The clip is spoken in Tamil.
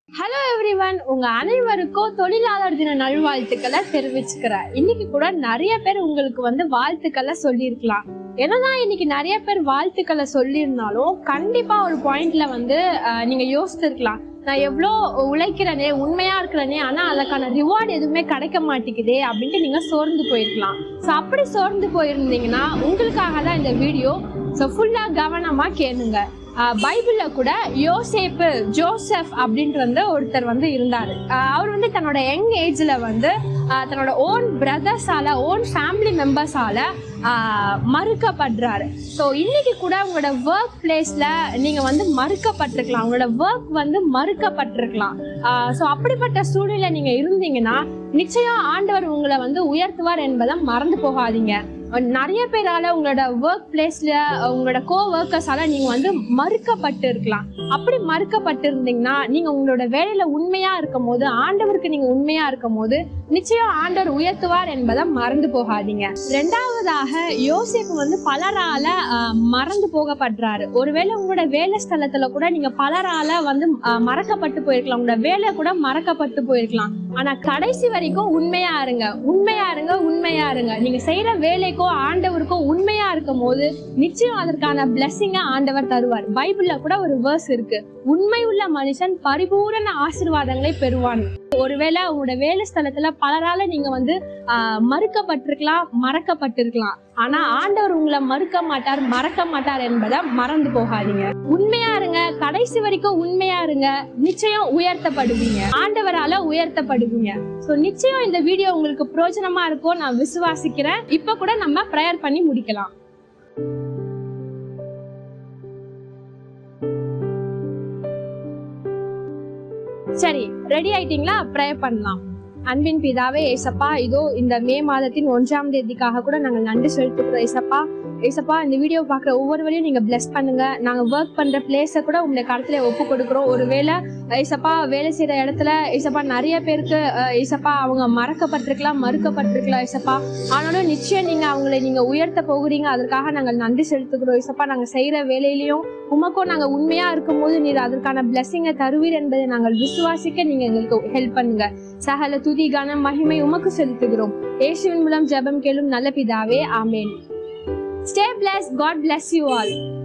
ஹலோ எவ்ரிவன் உங்க அனைவருக்கும் தொழிலாளர் தின நல்வாழ்த்துக்களை தெரிவிச்சுக்கிறேன் இன்னைக்கு கூட நிறைய பேர் உங்களுக்கு வந்து வாழ்த்துக்களை சொல்லியிருக்கலாம் என்னதான் இன்னைக்கு நிறைய பேர் வாழ்த்துக்களை சொல்லியிருந்தாலும் கண்டிப்பா ஒரு பாயிண்ட்ல வந்து அஹ், நீங்க யோசிச்சிருக்கலாம் நான் எவ்வளோ உழைக்கிறேனே உண்மையா இருக்கிறேனே ஆனா அதுக்கான ரிவார்டு எதுவுமே கிடைக்க மாட்டேங்குதே அப்படின்ட்டு நீங்க சோர்ந்து போயிருக்கலாம் ஸோ அப்படி சோர்ந்து போயிருந்தீங்கன்னா உங்களுக்காக தான் இந்த வீடியோ ஸோ ஃபுல்லா கவனமா கேளுங்க ஆஹ் பைபிள்ல கூட யோசேப்பு ஜோசப் அப்படின்ற வந்து ஒருத்தர் வந்து இருந்தாரு ஆஹ் அவர் வந்து தன்னோட யங் ஏஜ்ல வந்து ஆஹ் தன்னோட ஓன் பிரதர்ஸால ஓன் ஃபேமிலி மெம்பர்ஸால மறுக்கப்படுறாரு ஸோ இன்னைக்கு கூட உங்களோட ஒர்க் பிளேஸ்ல நீங்க வந்து மறுக்கப்பட்டிருக்கலாம் உங்களோட ஒர்க் வந்து மறுக்கப்பட்டிருக்கலாம் ஸோ அப்படிப்பட்ட சூழ்நிலை நீங்க இருந்தீங்கன்னா நிச்சயம் ஆண்டவர் உங்களை வந்து உயர்த்துவார் என்பதை மறந்து போகாதீங்க நிறைய பேரால உங்களோட ஒர்க் பிளேஸ்ல உங்களோட கோ ஒர்க்கர்ஸால நீங்க வந்து மறுக்கப்பட்டு இருக்கலாம் அப்படி மறுக்கப்பட்டு இருந்தீங்கன்னா நீங்க உங்களோட வேலையில உண்மையா இருக்கும் போது ஆண்டவருக்கு நீங்க உண்மையா இருக்கும் போது நிச்சயம் ஆண்டவர் உயர்த்துவார் என்பதை மறந்து போகாதீங்க ரெண்டாவதாக யோசிப்பு வந்து பலரால ஆஹ், மறந்து போகப்படுறாரு ஒருவேளை உங்களோட வேலை ஸ்தலத்துல கூட நீங்க பலரால வந்து ஆஹ், மறக்கப்பட்டு போயிருக்கலாம் உங்களோட வேலை கூட மறக்கப்பட்டு போயிருக்கலாம் ஆனா கடைசி வரைக்கும் உண்மையா இருங்க உண்மையா இருங்க உண்மையா இருங்க நீங்க செய்யற வேலைக்கோ ஆண்டவருக்கோ உண்மையா இருக்கும் போது நிச்சயம் அதற்கான பிளெஸிங்க ஆண்டவர் தருவார் பைபிள்ல கூட ஒரு வேர்ஸ் இருக்கு உண்மை உள்ள மனுஷன் பரிபூரண ஆசீர்வாதங்களை பெறுவான் ஒருவேளை உங்களோட வேலை ஸ்தலத்துல பலரால நீங்க வந்து ஆஹ், மறுக்கப்பட்டிருக்கலாம் மறக்கப்பட்டிருக்கலாம் ஆனா ஆண்டவர் உங்களை மறுக்க மாட்டார் மறக்க மாட்டார் என்பதை மறந்து போகாதீங்க உண்மையா இருங்க கடைசி வரைக்கும் உண்மையா இருங்க நிச்சயம் உயர்த்தப்படுவீங்க ஆண்டவரால உயர்த்தப்படுவீங்க சோ நிச்சயம் இந்த வீடியோ உங்களுக்கு பிரயோஜனமா இருக்கும் நான் விசுவாசிக்கிறேன் இப்ப கூட நம்ம ப்ரேயர் பண்ணி முடிக்கலாம் சரி ரெடி ஆயிட்டீங்களா ப்ரேயர் பண்ணலாம் அன்பின் பிதாவே ஏசப்பா இதோ இந்த மே மாதத்தின் ஒன்றாம் தேதிக்காக கூட நாங்கள் நன்றி செலுத்துக்கிறோம் ஏசப்பா ஏசப்பா இந்த வீடியோ பார்க்குற ஒவ்வொருவரையும் நீங்க bless பண்ணுங்க நாங்க ஒர்க் பண்ற பிளேஸை கூட உங்களுடைய கருத்துல ஒப்பு கொடுக்குறோம் ஒருவேளை ஏசப்பா வேலை செய்யற இடத்துல ஏசப்பா நிறைய பேருக்கு அஹ், ஏசப்பா அவங்க மறக்கப்பட்டிருக்கலாம் மறுக்கப்பட்டிருக்கலாம் ஏசப்பா ஆனாலும் நிச்சயம் நீங்க அவங்களை நீங்க உயர்த்த போகிறீங்க அதற்காக நாங்கள் நன்றி செலுத்துகிறோம் ஏசப்பா நாங்க செய்யற வேலையிலையும் உமக்கும் நாங்க உண்மையா இருக்கும்போது நீர் அதற்கான பிளெஸிங்கை தருவீர் என்பதை நாங்கள் விசுவாசிக்க நீங்க எங்களுக்கு ஹெல்ப் பண்ணுங்க சகல துதி கனம் மகிமை உமக்கு செலுத்துகிறோம் இயேசுவின் மூலம் ஜெபம் கேளும் நல்ல பிதாவே ஆமேன் stay bless God bless you all